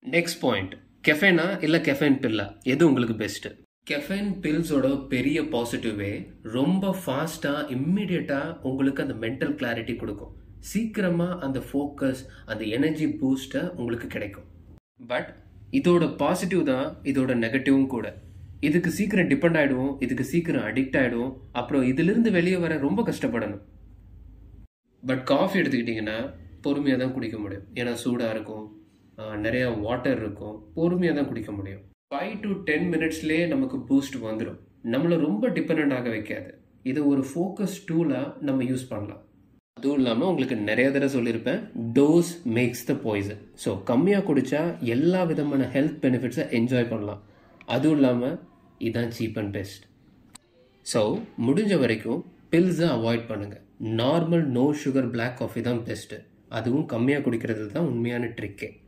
next point கெஃபைனா இல்லை caffeine பில்லா எது உங்களுக்கு பெஸ்ட்டு கெஃபைன் பில்ஸோட பெரிய பாசிட்டிவே ரொம்ப ஃபாஸ்ட்டாக இம்மிடியட்டாக உங்களுக்கு அந்த மென்டல் கிளாரிட்டி கொடுக்கும் சீக்கிரமாக அந்த ஃபோக்கஸ் அந்த எனர்ஜி பூஸ்ட்டை உங்களுக்கு கிடைக்கும் பட் இதோட பாசிட்டிவ் தான் இதோட நெகட்டிவும் கூட இதுக்கு சீக்கிரம் டிபெண்ட் ஆகிடுவோம் இதுக்கு சீக்கிரம் அடிக்ட் ஆகிடுவோம் அப்புறம் இதிலிருந்து வெளியே வர ரொம்ப கஷ்டப்படணும் பட் காஃபி எடுத்துக்கிட்டிங்கன்னா பொறுமையாக தான் குடிக்க முடியும் ஏன்னா சூடாக இருக்கும் ஆஹ் நிறைய வாட்டர் இருக்கும் பொறுமையாக தான் குடிக்க முடியும் ஃபைவ் டு டென் மினிட்ஸ்லேயே நமக்கு பூஸ்ட் வந்துடும் நம்மளை ரொம்ப டிபெண்ட் ஆக வைக்காது இது ஒரு ஃபோக்கஸ் டூலாக நம்ம யூஸ் பண்ணலாம் அதுவும் இல்லாமல் உங்களுக்கு நிறைய தடவை சொல்லியிருப்பேன் dose makes the poison so கம்மியாக குடித்தா எல்லா விதமான ஹெல்த் பெனிஃபிட்ஸை என்ஜாய் பண்ணலாம் அதுவும் இல்லாமல் இதுதான் சீப் அண்ட் பெஸ்ட் ஸோ முடிஞ்ச வரைக்கும் பில்ஸை அவாய்ட் பண்ணுங்கள் normal no sugar black coffee தான் பெஸ்ட்டு அதுவும் கம்மியாக குடிக்கிறது தான் உண்மையான ட்ரிக்கே